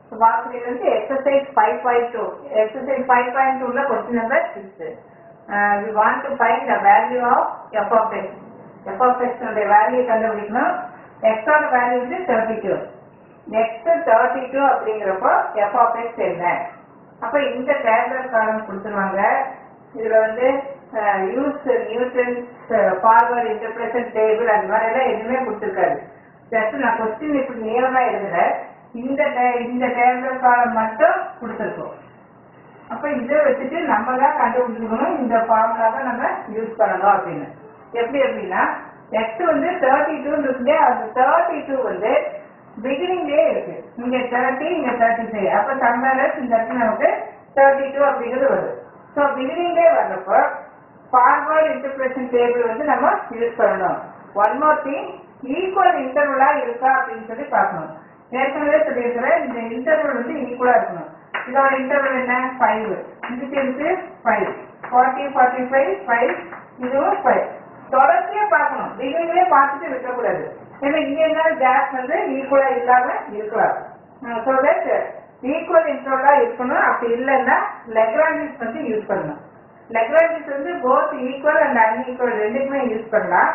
வாக்குறது வந்து exercise five point two exercise five point டூல question number six we want to find the value of f of x f of x value கண்டுபிடிக்கணும் எக்ஸோட value வந்து thirty two next thirty two அப்படிங்கிறப்போ f of x என்ன அப்ப இந்த table column கொடுத்துருவாங்க இதுல வந்து use Newton's forward interpolation table அந்த மாதிரி எல்லாம் எதுவுமே கொடுத்துருக்காரு ஜஸ்ட் நான் கொஸ்டின் இப்படி நேரமா எழுதுல இந்த ta- இந்த டேப்லெட் காலம் மட்டும் கொடுத்துருக்கோம் அப்ப இதை வச்சுட்டு நம்ம தான் கண்டுபிடிச்சிக்கணும் இந்த ஃபார்முலா தான் நம்ம யூஸ் பண்ணணும் அப்படின்னு எப்படி அப்படின்னா எக்ஸ் வந்து தேர்ட்டி டூ இருக்கு அந்த தேர்ட்டி டூ வந்து பிகினிங்லேயே இருக்கு இங்க தேர்ட்டி இங்க தேர்ட்டி ஃபைவ் அப்ப சம்மரஸ் இந்த இடத்துல நமக்கு தேர்ட்டி டூ அப்படிங்கிறது வருது ஸோ பிகினிங்லேயே வர்றப்போ ஃபார்வர்ட் இன்டர்பிரேஷன் டேபிள் வந்து நம்ம யூஸ் பண்ணணும் ஒன் மோர் திங் ஈக்குவல் இன்டர்வலா இருக்கா அப்படின்னு சொல்லி பார்க்கணும் ஏற்கனவே சொல்லியிருக்கிறேன் இந்த இன்டர்வல் வந்து ஈக்குவலா இருக்கணும் இதோட இன்டர்வல் என்ன ஃபைவ் இதுக்கு இருக்கு five forty forty five five இதுவும் ஃபைவ் தொடர்ச்சியா பார்க்கணும் பிகினிங்லேயே பார்த்துட்டு விட்டக்கூடாது ஏன்னா இங்க என்ன கேப் வந்து ஈக்குவலா இல்லாம இருக்கலாம் ஸோ தட் ஈக்குவல் இன்டர்வலா இருக்கணும் அப்படி இல்லைன்னா லெக்ராண்டிஸ் வந்து யூஸ் பண்ணணும் லெக்ராண்டிஸ் வந்து போத் ஈக்குவல் அண்ட் அன்ஈக்குவல் ரெண்டுக்குமே யூஸ் பண்ணலாம்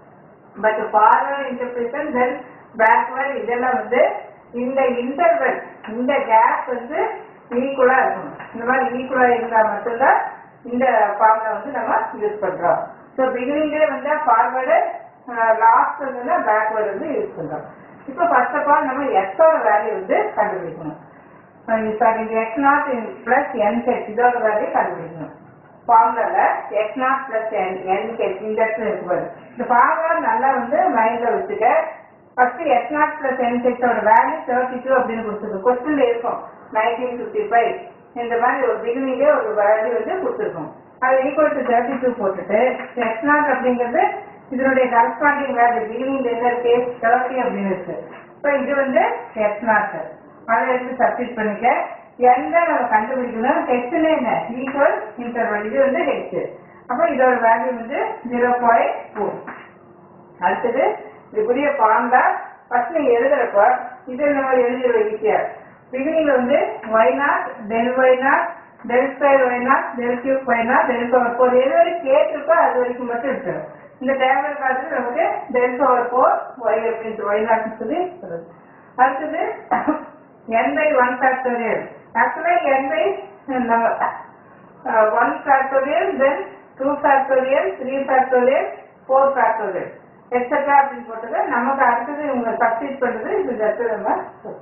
but forward interpolation then backward இதெல்லாம் வந்து இந்த இன்டர்வல் இந்த கேப் வந்து ஈக்குவலா இருக்கணும் இந்த மாதிரி ஈக்குவலா இருந்தா மட்டும்தான் இந்த ஃபார்முலா வந்து நம்ம யூஸ் பண்றோம் ஸோ பிகினிங்லேயே வந்து ஃபார்வர்டு லாஸ்ட் வந்து பேக்வர்டு வந்து யூஸ் பண்றோம் இப்போ ஃபர்ஸ்ட் ஆஃப் ஆல் நம்ம எக்ஸோட வேல்யூ வந்து கண்டுபிடிக்கணும் sorry x naught plus n h இதோட வேல்யூ கண்டுபிடிக்கணும் ஃபார்முலால x naught plus n n h இந்த இடத்துல இருக்கு பாரு இந்த ஃபார்முலா நல்லா வந்து மைண்ட்ல வச்சுக்க first x naught plus n ஹெச்சோட வேல்யூ தேர்ட்டி டூ அப்படின்னு கொடுத்துருக்கு கொஸ்டின்ல இருக்கும் நைன்டீன் ஃபிஃப்டி ஃபைவ் இந்த மாதிரி ஒரு பிகினிங்கே ஒரு வேல்யூ வந்து கொடுத்துருக்கோம் அது ஈக்குவல் டு தேர்ட்டி டூ போட்டுட்டு எக்ஸ் நாட் அப்படிங்கிறது இதனுடைய கரஸ்பாண்டிங் வேல்யூ பிகினிங்ல என்ன இருக்கு தேர்ட்டி அப்படின்னு இருக்கு இப்போ இது வந்து எக்ஸ் நாட் அதை எடுத்து சப்ஸ்டிட் பண்ணிக்க எந்த நம்ம கண்டுபிடிக்கணும் ஹெச்னு என்ன ஈக்குவல் இன்டர்வல் இது வந்து ஹெச் அப்போ இதோட வேல்யூ வந்து ஜீரோ பாயிண்ட் டூ அடுத்தது இதுக்குரிய ஃபார்முலா ஃபர்ஸ்ட் நீங்க எழுதுறப்ப இது நம்ம எழுதிடுவோம் ஈஸியா பிகினிங்ல வந்து y naught del y naught del square y naught del cube y naught del power four எது வரைக்கும் கேட்டிருக்கோ அது வரைக்கும் மட்டும் எடுத்துரும் இந்த டேபிள் காலத்துல நமக்கு டெல் பவர் ஃபோர் ஒய் அப்படின்ட்டு ஒய் நாட்னு சொல்லி சொல்லுது அடுத்தது n by ஒன் ஃபேக்டோரியல் ஆக்சுவலாக n by one factorial then two factorial three factorial four factorial extra அப்படின்னு போட்டது நமக்கு அடுத்தது இவங்க சப்ஸ்டிட் பண்றது இது அடுத்தது நம்ம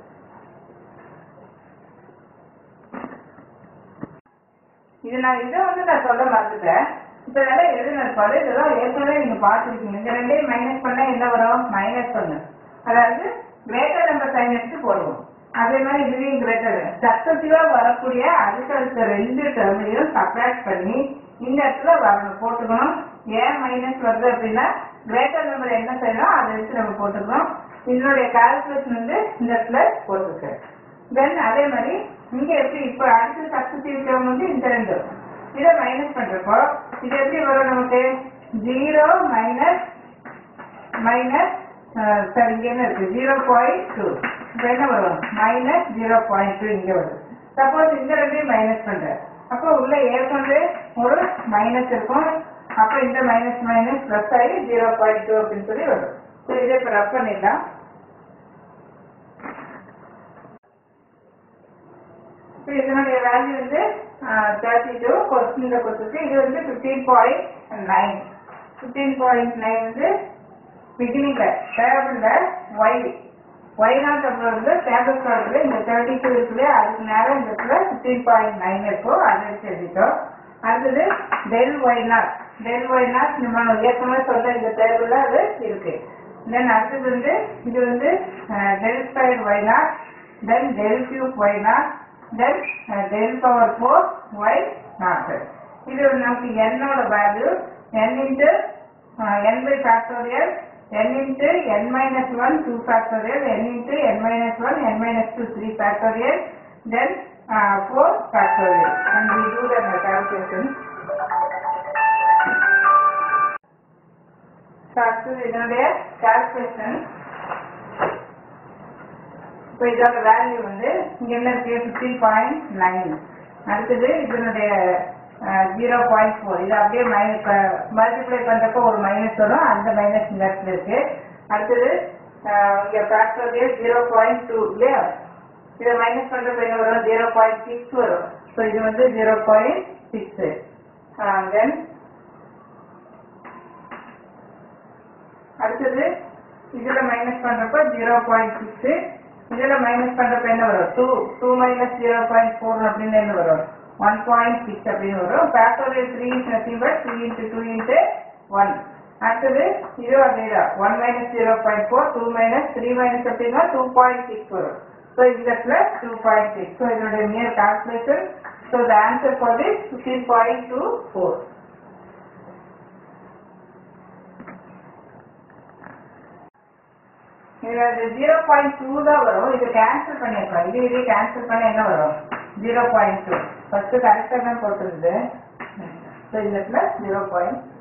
இது நான் இதை வந்து நான் சொல்ல மறந்துட்டேன் இப்போ இதெல்லாம் எழுதினது இதெல்லாம் ஏற்கனவே நீங்க பார்த்துருக்கீங்க இந்த ரெண்டையும் மைனஸ் பண்ணா என்ன வரும் மைனஸ் ஒன்று அதாவது கிரேட்டர் நம்பர் சைன் எடுத்து போடுவோம் அதே மாதிரி இதுலேயும் கிரேட்டர் சக்சஸிவா வரக்கூடிய அடுத்தடுத்த ரெண்டு டேர்மையும் சப்ராக்ட் பண்ணி இந்த இடத்துல வரணும் போட்டுக்கணும் ஏன் மைனஸ் வருது அப்படின்னா கிரேட்டர் நம்பர் என்ன செய்யணும் அதை எடுத்து நம்ம போட்டுக்கணும் இதனுடைய கால்குலேஷன் வந்து இந்த இடத்துல போட்டிருக்கு தென் அதே மாதிரி இங்க எப்படி இப்போ அடுத்த சக்சஸிவ் டேர்ம் வந்து இந்த ரெண்டு இதை மைனஸ் பண்றப்போ இது எப்படி வரும் நமக்கு ஜீரோ மைனஸ் மைனஸ் சார் இங்க என்ன இருக்கு ஜீரோ பாயிண்ட் டூ இப்போ என்ன வரும் மைனஸ் ஜீரோ பாயிண்ட் டூ இங்க வரும் சப்போஸ் இந்த ரெண்டையும் மைனஸ் பண்றேன் அப்போ உள்ள ஏற்கனவே ஒரு மைனஸ் இருக்கும் அப்போ இந்த மைனஸ் மைனஸ் ப்ளஸ் ஆகி ஜீரோ பாயிண்ட் டூ அப்படின்னு சொல்லி வரும் சரி இதை இப்போ ரப் பண்ணிடலாம் இப்போ இதனுடைய வேல்யூ வந்து தேர்ட்டி டூ கொஸ்டின்ல கொடுத்துருக்கு இது வந்து fifteen point nine fifteen point nine வந்து பிகினிங்ல டேபிள்ல ஒய் ஒய் நாட் அப்புறம் வந்து டேபிள் கார்டுல இந்த தேர்ட்டி டூ இருக்குல்ல அதுக்கு நேரம் இந்த இடத்துல ஃபிஃப்டீன் பாயிண்ட் நைன் இருக்கும் அதை எடுத்து எழுதிட்டோம் அடுத்தது del y naught del y naught நம்ம ஏற்கனவே சொல்ற இந்த டேபிள்ல அது இருக்கு தென் அடுத்தது வந்து இது வந்து del square y naught then del cube y naught then del power four y naught இது நமக்கு என்னோட value n into n by factorial n into n minus 1 2 factorial n into n minus 1 n minus 2 3 factorial then uh, 4 factorial and we do the calculation so அடுத்தது இதனுடைய calculation இப்போ இதோட value வந்து இங்க என்ன இருக்கு ஃபிஃப்டீன் பாயிண்ட் நைன் அடுத்தது இதனுடைய ஜீரோ பாயிண்ட் ஃபோர் இது அப்படியே மைனஸ் மல்டிப்ளை பண்றப்போ ஒரு மைனஸ் வரும் அந்த மைனஸ் இந்த இடத்துல இருக்கு அடுத்தது அஹ், இங்க ஃபேக்டோரியல் ஜீரோ பாயிண்ட் டூ இல்லையா இதை மைனஸ் பண்றப்ப என்ன வரும் ஜீரோ பாயிண்ட் சிக்ஸ் வரும் ஸோ இது வந்து ஜீரோ பாயிண்ட் சிக்ஸ் தென் அடுத்தது இதுல மைனஸ் பண்றப்ப ஜீரோ பாயிண்ட் சிக்ஸ் இதுல மைனஸ் பண்றப்ப என்ன வரும் two two minus zero point four அப்படின்னு என்ன வரும் ஒன் பாயிண்ட் சிக்ஸ் அப்படின்னு வரும் factorial three is nothing but three into two into one அடுத்தது இது அதேதான் one minus zero point four two minus three minus அப்படின்னா டூ பாயிண்ட் சிக்ஸ் வரும் ஸோ இந்த plus two point six so இதனுடைய near calculation so the answer for this fifteen point two four இதுல அது zero point two தான் வரும் இது cancel பண்ணிருக்கோம் இது இதே கேன்சல் பண்ண என்ன வரும் ஜீரோ பாயிண்ட் டூ ஃபர்ஸ்ட் கரெக்டாக தான் போட்டுருது ஸோ இந்த பிளஸ் ஜீரோ பாயிண்ட்